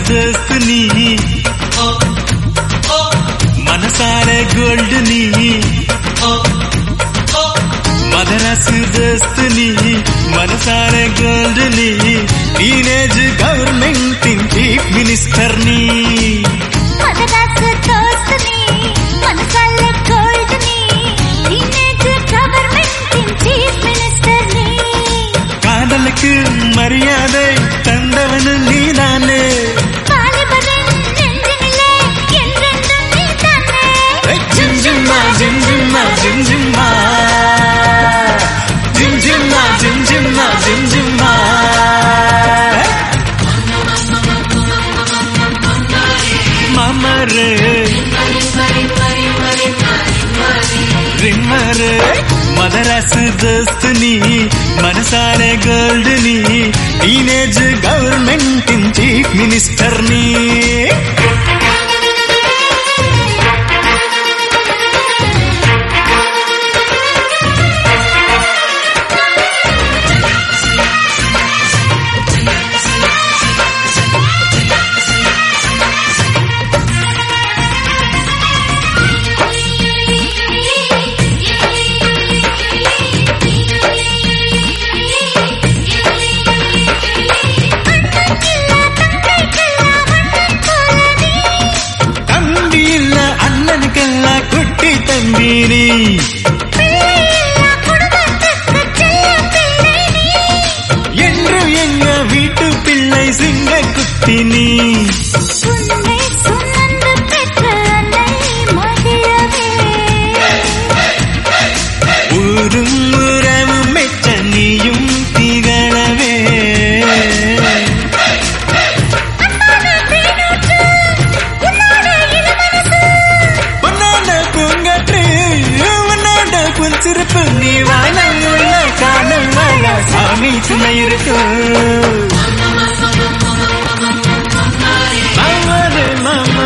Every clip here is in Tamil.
தோஸ்து நீ மனசார கோல்டு நீ மதராசு தோஸ்து நீ மனசார கோல்டு நீ டீனேஜ் கவர்மெண்டின் சீஃப் மினிஸ்டர் நீ மதராசு தோஸ்து நீ மனசால கோல்டு நீ டீனேஜ் கவர்மெண்டின் சீஃப் மினிஸ்டர் நீ காதலுக்கு மரியாதை தந்தவனு நீதானே வாலிபரின் நெஞ்சினிலே என்றென்றும் நீதானே ஜிம் ஜிம்மா ஜிம் ஜிம்மா ஜிம் ஜிம்மா ஜிம் ஜிம்மா ஜிம் ஜிம்மா ஜிம் ஜிம்மா மாமரு ரிம்மரு மதராசு தோஸ்து நீ மனசார கோல்டு நீ டீனேஜ் கவர்மெண்டின் சீஃப் மினிஸ்டர் நீ தம்பி இல்ல அண்ணனுக்கெல்லாம் குட்டி தம்பி நீ என்று எங்க வீட்டு பிள்ளை சிங்க குட்டி நீ உன்னை சுமந்து பெற்ற அன்னை மகிழவே ஊரும் உறவும் மெச்ச நீயும் திகழவே பொன்னான பூங்கற்று உன்னோட புன்சிருப்பு நீ வானம் உள்ள காணும் மழை சாமி துணை இருக்கு மாமாரு மாமா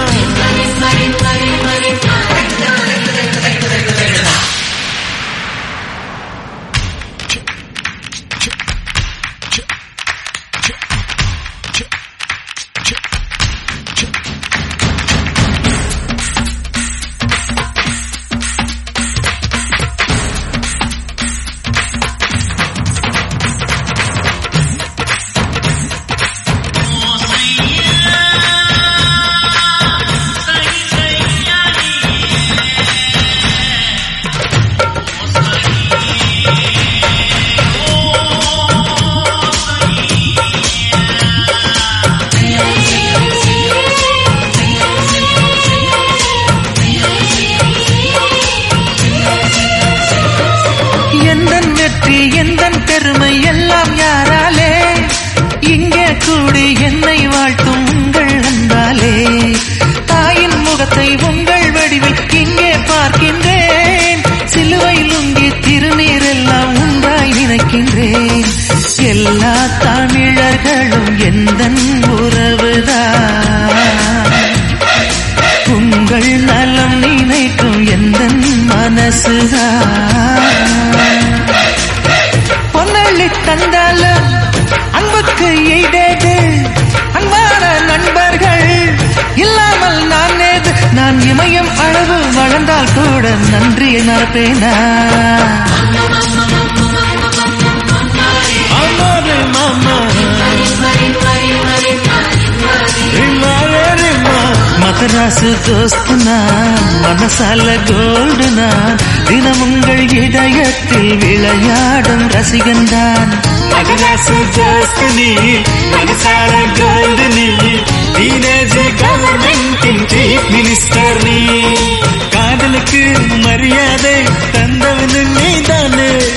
எந்தன் வெற்றி எந்தன் பெருமை எல்லாம் யாராலே இங்கே கூடி என்னை வாழ்த்தும் உங்கள் அன்பாலே தாயின் முகத்தை உங்கள் வடிவில் இங்கே பார்க்கின்றேன் சிலுவையில் உங்கே திருநீர் எல்லாம் உண்டாய் நினைக்கின்றேன் எல்லா தமிழர்களும் எந்தன் உறவுதான் உங்கள் நலம் நினைக்கும் எந்த மனசுதான் பொன்னள்ளி தந்தாலும் அன்புக்கு ஈடேது அன்பான நண்பர்கள் இல்லாமல் நான் ஏது நான் இமயம் அளவு வளர்ந்தால் கூட நன்றியை மறப்பேனா மாமாரு மாமா ரிம்மா ரிம்மா மதராசு தோஸ்துனா மனசால கோல்டுனா தினம் உங்கள் இதயத்தில் விளையாடும் ரசிகன்தான் மதராசு ஜோஸ்து மனசார கோல்டு நீ டீனேஜ் கவர்மெண்டின் சீஃப் மினிஸ்டர் நீ காதலுக்கு மரியாதை தந்தவனு நீதானே